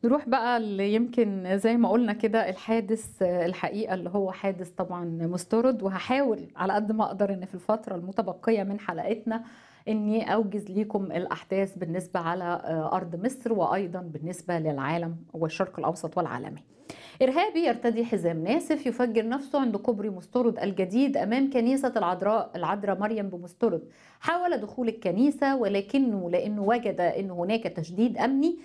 نروح بقى اللي يمكن زي ما قلنا كده الحادث الحقيقة اللي هو حادث طبعا مستورد وهحاول على قد ما أقدر إن في الفترة المتبقية من حلقتنا إني أوجز ليكم الأحداث بالنسبة على أرض مصر وأيضا بالنسبة للعالم والشرق الأوسط والعالمي إرهابي يرتدي حزام ناسف يفجر نفسه عند كوبري مسترد الجديد أمام كنيسة العذراء العذراء مريم بمسترد حاول دخول الكنيسة ولكنه لأنه وجد أن هناك تشديد أمني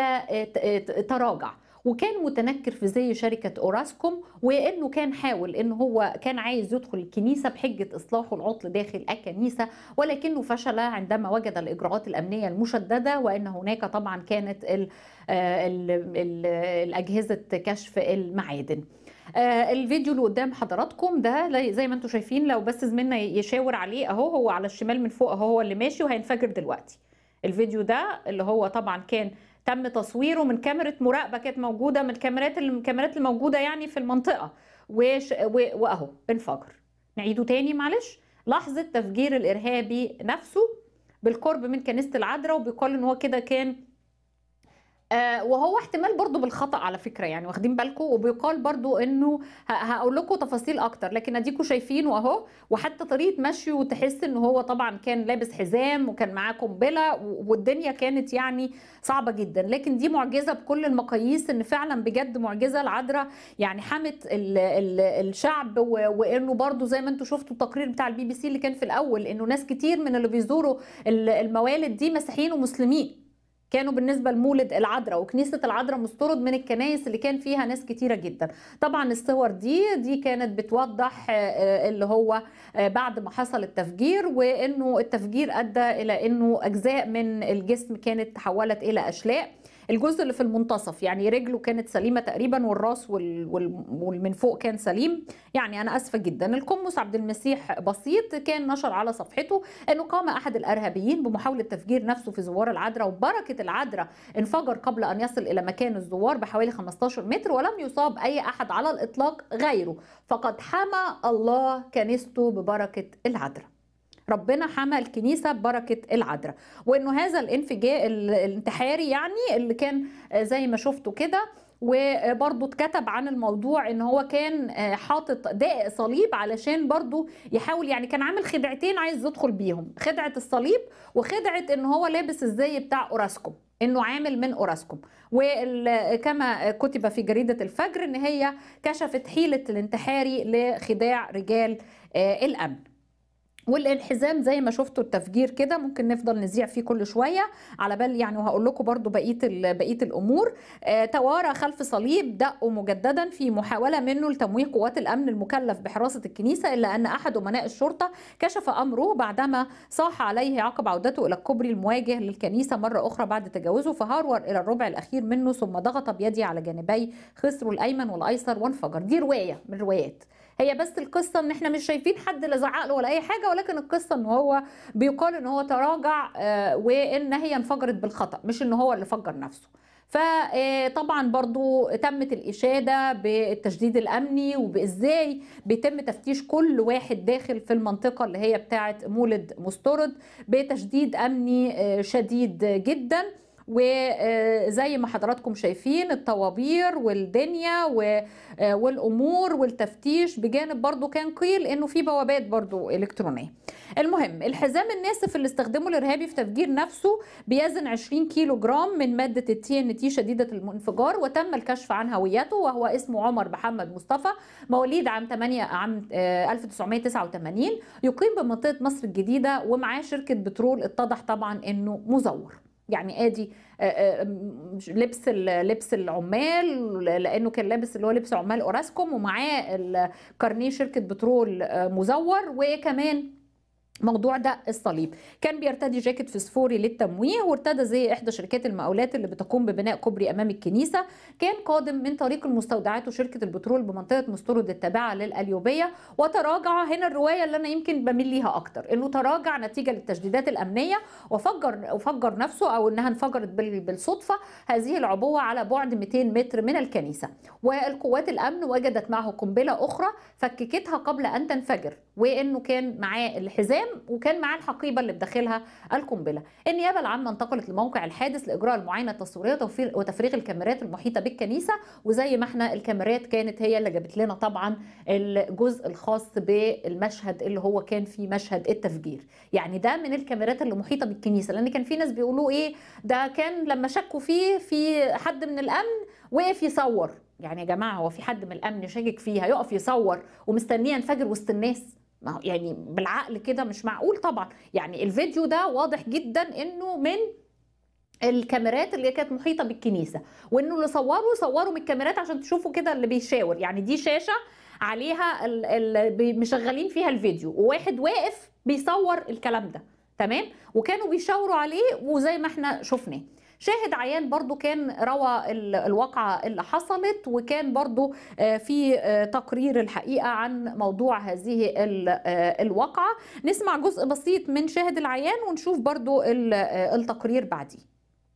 فتراجع وكان متنكر في زي شركة أوراسكوم وإنه كان حاول إنه هو كان عايز يدخل الكنيسة بحجة إصلاح العطل داخل الكنيسة ولكنه فشل عندما وجد الإجراءات الأمنية المشددة وإن هناك طبعا كانت ال ال ال الأجهزة كشف المعادن الفيديو اللي قدام حضراتكم ده زي ما انتم شايفين لو بس زميلنا يشاور عليه اهو هو على الشمال من فوق اهو هو اللي ماشي وهينفجر دلوقتي الفيديو ده اللي هو طبعا كان تم تصويره من كاميرا مراقبه كانت موجوده من الكاميرات الكاميرات الموجوده يعني في المنطقه وش واهو انفجر نعيده تاني معلش لحظه تفجير الارهابي نفسه بالقرب من كنيسه العذراء وبيقال ان هو كده كان آه وهو احتمال برضو بالخطا على فكره يعني واخدين بالكم وبيقال برضو انه هقول لكم تفاصيل اكتر لكن اديكم شايفينه اهو وحتى طريقه مشيه وتحس ان هو طبعا كان لابس حزام وكان معاه قنبله والدنيا كانت يعني صعبه جدا لكن دي معجزه بكل المقاييس ان فعلا بجد معجزه العذراء يعني حمت ال ال الشعب وانه برضو زي ما انتم شفتوا التقرير بتاع البي بي سي اللي كان في الاول انه ناس كتير من اللي بيزوروا الموالد دي مسيحيين ومسلمين كانوا بالنسبة لمولد العذراء وكنيسة العذراء مسترد من الكنايس اللي كان فيها ناس كتيرة جدا طبعا الصور دي دي كانت بتوضح اللي هو بعد ما حصل التفجير وانه التفجير ادى الى انه اجزاء من الجسم كانت تحولت الى اشلاء الجزء اللي في المنتصف يعني رجله كانت سليمه تقريبا والراس والمن فوق كان سليم يعني انا اسفه جدا القمص عبد المسيح بسيط كان نشر على صفحته انه قام احد الارهابيين بمحاوله تفجير نفسه في زوار العذراء وبركه العذراء انفجر قبل ان يصل الى مكان الزوار بحوالي 15 متر ولم يصاب اي احد على الاطلاق غيره فقد حمى الله كنيسته ببركه العذراء ربنا حمى الكنيسه ببركه العذراء وانه هذا الانفجاء الانتحاري يعني اللي كان زي ما شفتوا كده وبرضه اتكتب عن الموضوع ان هو كان حاطط دائق صليب علشان برضه يحاول يعني كان عامل خدعتين عايز يدخل بيهم خدعه الصليب وخدعه ان هو لابس الزي بتاع اوراسكوم انه عامل من اوراسكوم وكما كتب في جريده الفجر ان هي كشفت حيله الانتحاري لخداع رجال الامن والانحزام زي ما شفتوا التفجير كده ممكن نفضل نذيع فيه كل شويه على بال يعني وهقول لكم برضو بقيه بقيه الامور آه توارى خلف صليب دقوا مجددا في محاوله منه لتمويه قوات الامن المكلف بحراسه الكنيسه الا ان احد امناء الشرطه كشف امره بعدما صاح عليه عقب عودته الى الكوبري المواجه للكنيسه مره اخرى بعد تجاوزه فهرور الى الربع الاخير منه ثم ضغط بيده على جانبي خصره الايمن والايسر وانفجر دي روايه من روايات هي بس القصه ان احنا مش شايفين حد لا زعق له ولا اي حاجه ولكن القصه ان هو بيقال ان هو تراجع وان هي انفجرت بالخطا مش ان هو اللي فجر نفسه فطبعا برضو تمت الإشادة بالتشديد الأمني وبإزاي بيتم تفتيش كل واحد داخل في المنطقة اللي هي بتاعة مولد مسترد بتشديد أمني شديد جداً وزي ما حضراتكم شايفين الطوابير والدنيا والامور والتفتيش بجانب برضو كان قيل انه في بوابات برضو الكترونيه المهم الحزام الناسف اللي استخدمه الارهابي في تفجير نفسه بيزن 20 كيلو جرام من ماده التي ان تي شديده الانفجار وتم الكشف عن هويته وهو اسمه عمر محمد مصطفى مواليد عام 8 عام 1989 يقيم بمنطقه مصر الجديده ومعاه شركه بترول اتضح طبعا انه مزور يعني ادي لبس لبس العمال لانه كان لابس اللي هو لبس عمال اوراسكوم ومعاه كارنيه شركه بترول مزور وكمان موضوع ده الصليب كان بيرتدي جاكيت فسفوري للتمويه وارتدى زي احدى شركات المقاولات اللي بتقوم ببناء كوبري امام الكنيسه كان قادم من طريق المستودعات وشركه البترول بمنطقه مسترد التابعه للاليوبيه وتراجع هنا الروايه اللي انا يمكن بميل ليها اكتر انه تراجع نتيجه للتشديدات الامنيه وفجر وفجر نفسه او انها انفجرت بالصدفه هذه العبوه على بعد 200 متر من الكنيسه والقوات الامن وجدت معه قنبله اخرى فككتها قبل ان تنفجر وانه كان معاه الحزام وكان معاه الحقيبه اللي بداخلها القنبله. النيابه العامه انتقلت لموقع الحادث لاجراء المعاينه التصويريه وتفريغ الكاميرات المحيطه بالكنيسه وزي ما احنا الكاميرات كانت هي اللي جابت لنا طبعا الجزء الخاص بالمشهد اللي هو كان فيه مشهد التفجير. يعني ده من الكاميرات اللي محيطه بالكنيسه لان كان في ناس بيقولوا ايه ده كان لما شكوا فيه في حد من الامن وقف يصور يعني يا جماعه هو في حد من الامن شاكك فيه هيقف يصور ومستنيه ينفجر وسط الناس ما يعني بالعقل كده مش معقول طبعا يعني الفيديو ده واضح جدا انه من الكاميرات اللي كانت محيطه بالكنيسه وانه اللي صوروا صوروا من الكاميرات عشان تشوفوا كده اللي بيشاور يعني دي شاشه عليها اللي مشغلين فيها الفيديو وواحد واقف بيصور الكلام ده تمام وكانوا بيشاوروا عليه وزي ما احنا شفناه شاهد عيان برضو كان روى الواقعة اللي حصلت وكان برضو في تقرير الحقيقة عن موضوع هذه الواقعة نسمع جزء بسيط من شاهد العيان ونشوف برضو التقرير بعديه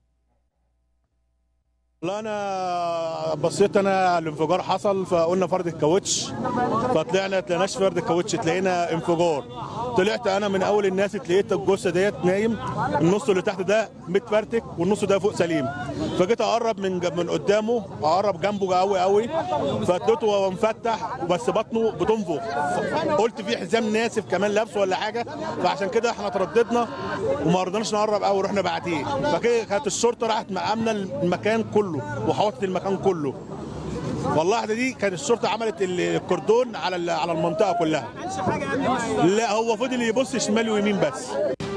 لا انا بصيت انا الانفجار حصل فقلنا فرد الكاوتش فطلعنا تلاقيناش فرد الكاوتش تلاقينا انفجار طلعت انا من اول الناس تلاقيت الجثه ديت نايم النص اللي تحت ده متفرتك والنص ده فوق سليم فجيت اقرب من من قدامه اقرب جنبه قوي قوي فاديته وهو مفتح بس بطنه بتنفخ قلت في حزام ناسف كمان لابسه ولا حاجه فعشان كده احنا ترددنا وما رضيناش نقرب قوي ورحنا بعتيه فكده كانت الشرطه راحت مأمنه المكان كله وحوطت المكان كله والله دي كانت الشرطه عملت الكردون على على المنطقه كلها لا هو فضل يبص شمال ويمين بس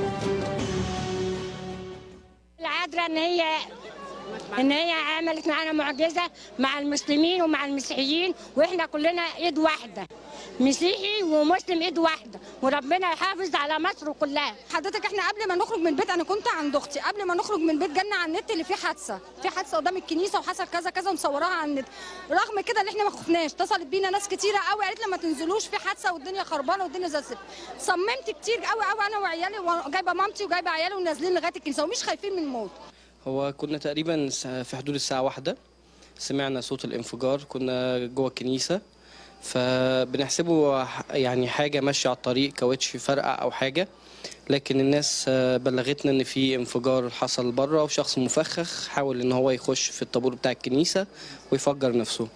العذراء ان هي ان هي عملت معانا معجزه مع المسلمين ومع المسيحيين واحنا كلنا ايد واحده مسيحي ومسلم ايد واحده وربنا يحافظ على مصر كلها حضرتك احنا قبل ما نخرج من البيت انا كنت عند اختي قبل ما نخرج من البيت جالنا على النت اللي فيه حادثه في حادثه قدام الكنيسه وحصل كذا كذا ومصوراها على النت رغم كده اللي احنا ما خفناش اتصلت بينا ناس كتيره قوي قالت لي ما تنزلوش في حادثه والدنيا خربانه والدنيا زي الزفت صممت كتير قوي قوي انا وعيالي وجايبه مامتي وجايبه عيالي ونازلين لغايه الكنيسه ومش خايفين من الموت هو كنا تقريبا في حدود الساعة واحدة سمعنا صوت الانفجار كنا جوه الكنيسة فبنحسبه يعني حاجة ماشية على الطريق كاوتش فرقع أو حاجة لكن الناس بلغتنا ان في انفجار حصل بره وشخص مفخخ حاول ان هو يخش في الطابور بتاع الكنيسة ويفجر نفسه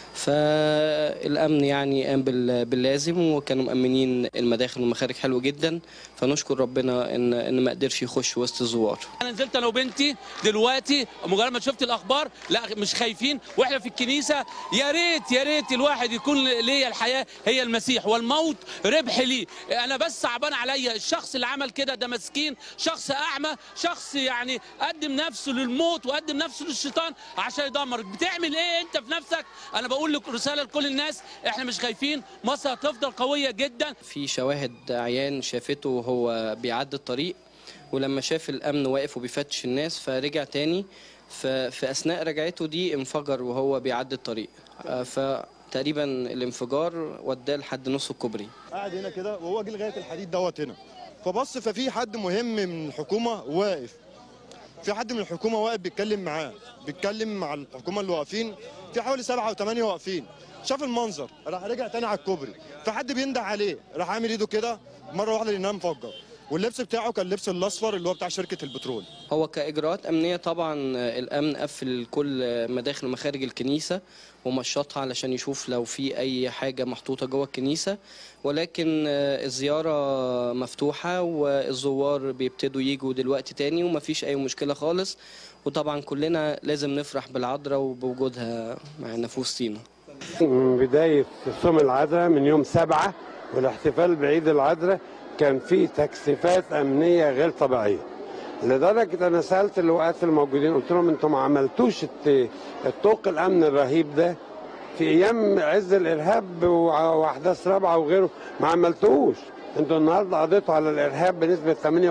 فالامن يعني قام باللازم وكانوا مامنين المداخل والمخارج حلو جدا فنشكر ربنا ان ان ما قدرش يخش وسط الزوار انا نزلت انا وبنتي دلوقتي مجرد ما شفت الاخبار لا مش خايفين واحنا في الكنيسه يا ريت يا ريت الواحد يكون ليا الحياه هي المسيح والموت ربح لي انا بس صعبان عليا الشخص اللي عمل كده ده مسكين شخص اعمى شخص يعني قدم نفسه للموت وقدم نفسه للشيطان عشان يدمرك بتعمل ايه انت في نفسك انا بقول لك رساله لكل الناس احنا مش خايفين مصر هتفضل قويه جدا في شواهد عيان شافته وهو بيعدي الطريق ولما شاف الامن واقف وبيفتش الناس فرجع تاني ففي اثناء رجعته دي انفجر وهو بيعدي الطريق فتقريبا الانفجار وداه لحد نص الكوبري قاعد هنا كده وهو جه لغايه الحديد دوت هنا فبص ففي حد مهم من الحكومه واقف في حد من الحكومه واقف بيتكلم معاه بيتكلم مع الحكومه اللي واقفين في حوالي سبعه وثمانيه واقفين شاف المنظر راح رجع تاني على الكوبري فحد بينده عليه راح عامل ايده كده مره واحده لانها انفجر واللبس بتاعه كان اللبس الاصفر اللي هو بتاع شركه البترول هو كاجراءات امنيه طبعا الامن قفل كل مداخل ومخارج الكنيسه ومشطها علشان يشوف لو في اي حاجه محطوطه جوه الكنيسه ولكن الزياره مفتوحه والزوار بيبتدوا يجوا دلوقتي تاني ومفيش اي مشكله خالص وطبعا كلنا لازم نفرح بالعذراء وبوجودها معنا في وسطينا من بدايه صوم العذراء من يوم سبعة والاحتفال بعيد العذراء كان في تكثيفات امنيه غير طبيعيه لدرجه انا سالت اللواءات الموجودين قلت لهم انتم ما عملتوش الطوق الامن الرهيب ده في ايام عز الارهاب واحداث رابعه وغيره ما عملتوش انتوا النهارده قضيتوا على الارهاب بنسبه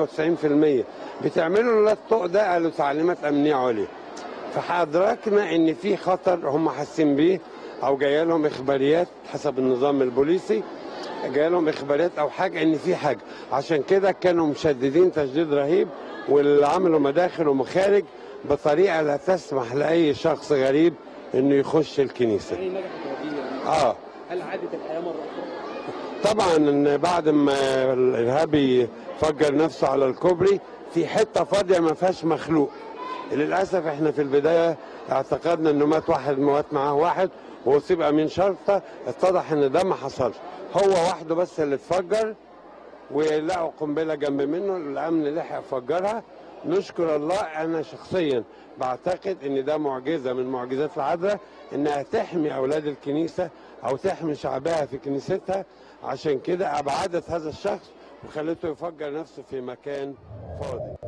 98% بتعملوا الطوق ده قالوا تعليمات امنيه عليا فحضركنا ان في خطر هم حاسين بيه او جايه لهم اخباريات حسب النظام البوليسي جايه لهم اخبارات او حاجه ان في حاجه عشان كده كانوا مشددين تشديد رهيب واللي عملوا مداخل ومخارج بطريقه لا تسمح لاي شخص غريب انه يخش الكنيسه. يعني نجحت هذه اه هل عادت الحياه مره اخرى؟ طبعا ان بعد ما الارهابي فجر نفسه على الكوبري في حته فاضيه ما فيهاش مخلوق للاسف احنا في البدايه اعتقدنا انه مات واحد مات معاه واحد واصيب امين شرطه اتضح ان ده ما حصلش هو وحده بس اللي اتفجر ولقوا قنبله جنب منه الامن لحق فجرها نشكر الله انا شخصيا بعتقد ان ده معجزه من معجزات العذراء انها تحمي اولاد الكنيسه او تحمي شعبها في كنيستها عشان كده ابعدت هذا الشخص وخلته يفجر نفسه في مكان فاضي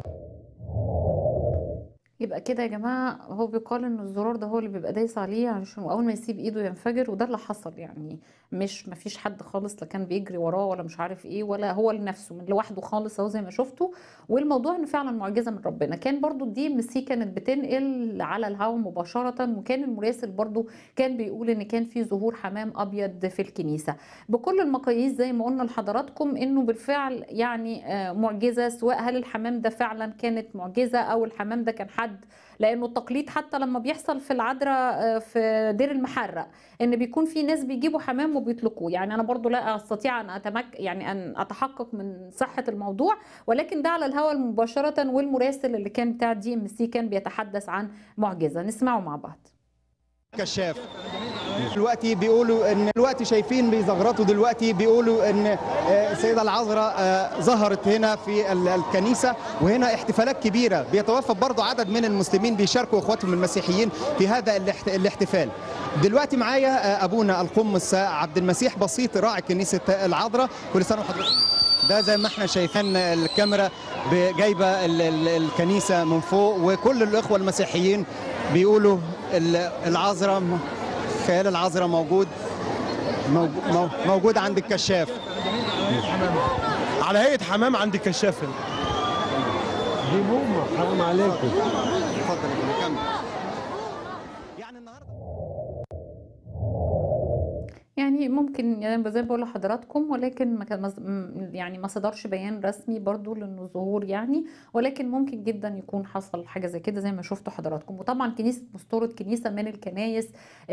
يبقى كده يا جماعة هو بيقال ان الزرار ده هو اللي بيبقى دايس عليه علشان اول ما يسيب ايده ينفجر وده اللي حصل يعني مش مفيش حد خالص لا كان بيجري وراه ولا مش عارف ايه ولا هو لنفسه من لوحده خالص اهو زي ما شفتوا والموضوع انه فعلا معجزة من ربنا كان برضو دي ام سي كانت بتنقل على الهواء مباشرة وكان المراسل برضو كان بيقول ان كان في ظهور حمام ابيض في الكنيسة بكل المقاييس زي ما قلنا لحضراتكم انه بالفعل يعني آه، معجزة سواء هل الحمام ده فعلا كانت معجزة او الحمام ده كان حد لانه التقليد حتى لما بيحصل في العذراء آه، في دير المحرق ان بيكون في ناس بيجيبوا حمام وبيطلقوه يعني انا برضو لا استطيع ان اتمك يعني ان اتحقق من صحه الموضوع ولكن ده على الهواء مباشره والمراسل اللي كان بتاع دي ام سي كان بيتحدث عن معجزه نسمعه مع بعض كشاف دلوقتي بيقولوا ان دلوقتي شايفين بيزغرطوا دلوقتي بيقولوا ان آه، السيده العذراء آه، ظهرت هنا في ال- الكنيسه وهنا احتفالات كبيره بيتوفى برضو عدد من المسلمين بيشاركوا اخواتهم المسيحيين في هذا الاحت- الاحتفال دلوقتي معايا آه، ابونا القمص عبد المسيح بسيط راعي كنيسه العذراء كل سنه وحضرتك ده زي ما احنا شايفين الكاميرا ب- جايبه ال- ال- الكنيسه من فوق وكل الاخوه المسيحيين بيقولوا ال- العذراء م- خيال العذراء موجود موج- مو- موجود عند الكشاف على هيئه حمام عند الكشاف هنا دي بومه حرام عليكم اتفضل يا فندم، كمل يعني النهارده يعني ممكن يعني زي ما بقول لحضراتكم ولكن ما كان مص- م- يعني ما صدرش بيان رسمي برضو لانه ظهور يعني ولكن ممكن جدا يكون حصل حاجه زي كده زي ما شفتوا حضراتكم وطبعا كنيسه مستورد كنيسه من الكنايس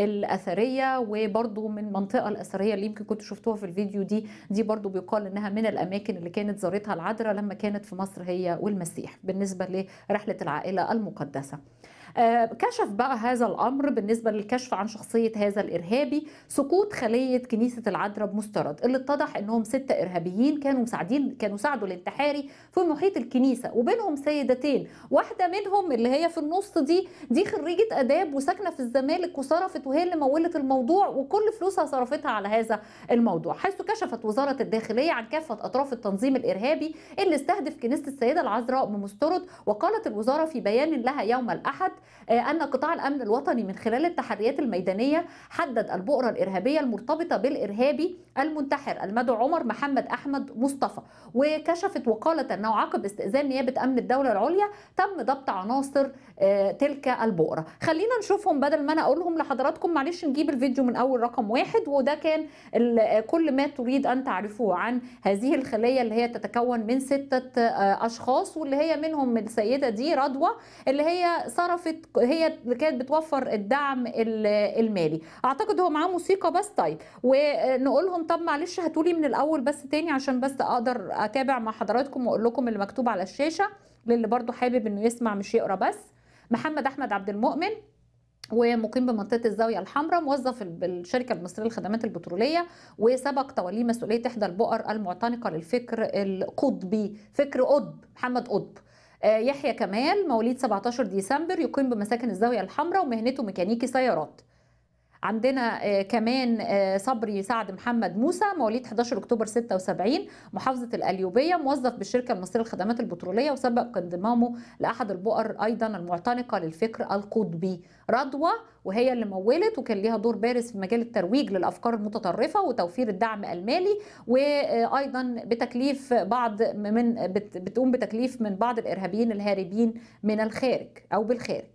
الاثريه وبرضو من المنطقه الاثريه اللي يمكن كنتوا شفتوها في الفيديو دي دي برضو بيقال انها من الاماكن اللي كانت زارتها العذراء لما كانت في مصر هي والمسيح بالنسبه لرحله العائله المقدسه آه، كشف بقى هذا الامر بالنسبه للكشف عن شخصيه هذا الارهابي سقوط خليه كنيسه العذراء بمسترد اللي اتضح انهم ستة ارهابيين كانوا مساعدين كانوا ساعدوا الانتحاري في محيط الكنيسه وبينهم سيدتين واحده منهم اللي هي في النص دي دي خريجه اداب وساكنه في الزمالك وصرفت وهي اللي مولت الموضوع وكل فلوسها صرفتها على هذا الموضوع حيث كشفت وزاره الداخليه عن كافه اطراف التنظيم الارهابي اللي استهدف كنيسه السيده العذراء بمسترد وقالت الوزاره في بيان لها يوم الاحد آه، أن قطاع الأمن الوطني من خلال التحريات الميدانية حدد البؤرة الإرهابية المرتبطة بالإرهابي المنتحر المدعو عمر محمد أحمد مصطفى وكشفت وقالت أنه عقب استئذان نيابة أمن الدولة العليا تم ضبط عناصر آه، تلك البؤرة خلينا نشوفهم بدل ما أنا أقولهم لحضراتكم معلش نجيب الفيديو من أول رقم واحد وده كان ال- آه، كل ما تريد أن تعرفوه عن هذه الخلية اللي هي تتكون من ستة آه، أشخاص واللي هي منهم السيدة دي رضوى اللي هي صرفت هي اللي كانت بتوفر الدعم ال- المالي اعتقد هو معاه موسيقى بس طيب ونقولهم طب معلش هاتولي من الاول بس تاني عشان بس اقدر اتابع مع حضراتكم واقول لكم اللي مكتوب على الشاشه للي برضو حابب انه يسمع مش يقرا بس محمد احمد عبد المؤمن ومقيم بمنطقه الزاويه الحمراء موظف بالشركه المصريه للخدمات البتروليه وسبق توليه مسؤوليه احدى البؤر المعتنقه للفكر القطبي فكر قطب محمد قطب آه، يحيى كمال مواليد 17 ديسمبر يقيم بمساكن الزاويه الحمراء ومهنته ميكانيكي سيارات عندنا آه، كمان آه، صبري سعد محمد موسى مواليد 11 اكتوبر 76 محافظه القليوبيه موظف بالشركه المصريه للخدمات البتروليه وسبق انضمامه لاحد البؤر ايضا المعتنقه للفكر القطبي رضوى وهي اللي مولت وكان ليها دور بارز في مجال الترويج للافكار المتطرفه وتوفير الدعم المالي وايضا بتكليف بعض من بت- بتقوم بتكليف من بعض الارهابيين الهاربين من الخارج او بالخارج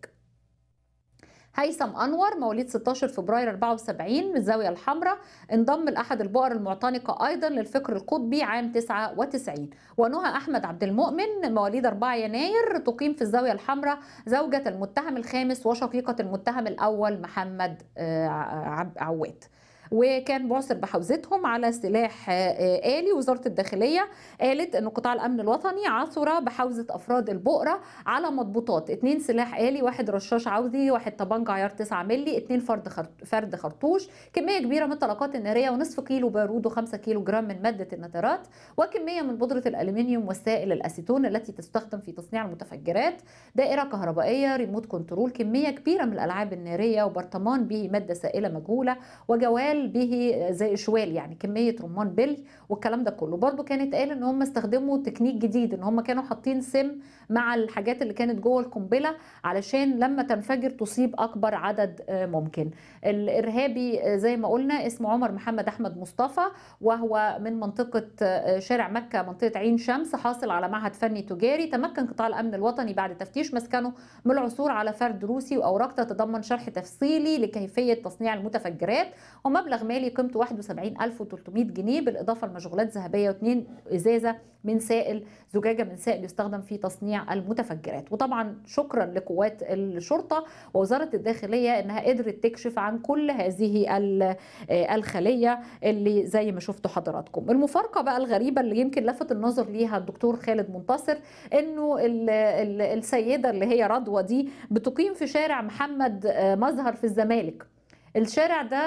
هيثم انور مواليد 16 فبراير 74 من الزاويه الحمراء انضم لاحد البؤر المعتنقه ايضا للفكر القطبي عام 99 ونهى احمد عبد المؤمن مواليد 4 يناير تقيم في الزاويه الحمراء زوجة المتهم الخامس وشقيقة المتهم الاول محمد آه، عب- عواد وكان بعثر بحوزتهم على سلاح آلي وزارة الداخلية قالت أن قطاع الأمن الوطني عثر بحوزة أفراد البؤرة على مضبوطات اتنين سلاح آلي واحد رشاش عودي واحد طبنجة عيار 9 مللي اتنين فرد خرط فرد خرطوش كمية كبيرة من الطلقات النارية ونصف كيلو بارود و5 كيلو جرام من مادة النترات وكمية من بودرة الألمنيوم والسائل الأسيتون التي تستخدم في تصنيع المتفجرات دائرة كهربائية ريموت كنترول كمية كبيرة من الألعاب النارية وبرطمان به مادة سائلة مجهولة وجوال به زي شوال يعني كمية رمان بلي والكلام ده كله برضو كانت قال ان هم استخدموا تكنيك جديد ان هم كانوا حاطين سم مع الحاجات اللي كانت جوه القنبله علشان لما تنفجر تصيب اكبر عدد ممكن الارهابي زي ما قلنا اسمه عمر محمد احمد مصطفى وهو من منطقه شارع مكه منطقه عين شمس حاصل على معهد فني تجاري تمكن قطاع الامن الوطني بعد تفتيش مسكنه من العثور على فرد روسي واوراق تتضمن شرح تفصيلي لكيفيه تصنيع المتفجرات ومبلغ مالي قيمته 71300 جنيه بالاضافه لمشغولات ذهبيه واثنين ازازه من سائل زجاجه من سائل يستخدم في تصنيع المتفجرات وطبعا شكرا لقوات الشرطه ووزاره الداخليه انها قدرت تكشف عن كل هذه الخليه اللي زي ما شفتوا حضراتكم المفارقه بقى الغريبه اللي يمكن لفت النظر ليها الدكتور خالد منتصر انه السيده اللي هي رضوى دي بتقيم في شارع محمد مظهر في الزمالك الشارع ده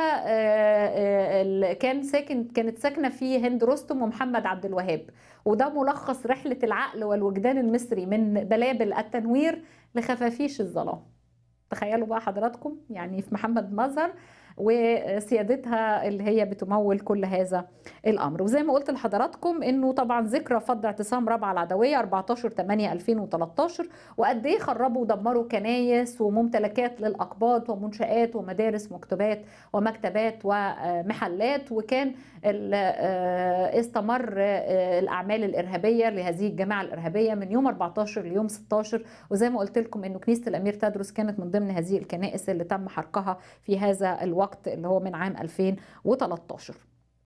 كان ساكن كانت ساكنه فيه هند رستم ومحمد عبد الوهاب وده ملخص رحله العقل والوجدان المصري من بلابل التنوير لخفافيش الظلام تخيلوا بقى حضراتكم يعني في محمد مظهر وسيادتها اللي هي بتمول كل هذا الامر وزي ما قلت لحضراتكم انه طبعا ذكرى فض اعتصام رابعه العدويه 14 8 2013 وقد ايه خربوا ودمروا كنايس وممتلكات للاقباط ومنشات ومدارس ومكتبات ومكتبات ومحلات وكان استمر الاعمال الارهابيه لهذه الجماعه الارهابيه من يوم 14 ليوم 16 وزي ما قلت لكم انه كنيسه الامير تدرس كانت من ضمن هذه الكنائس اللي تم حرقها في هذا الوقت اللي هو من عام 2013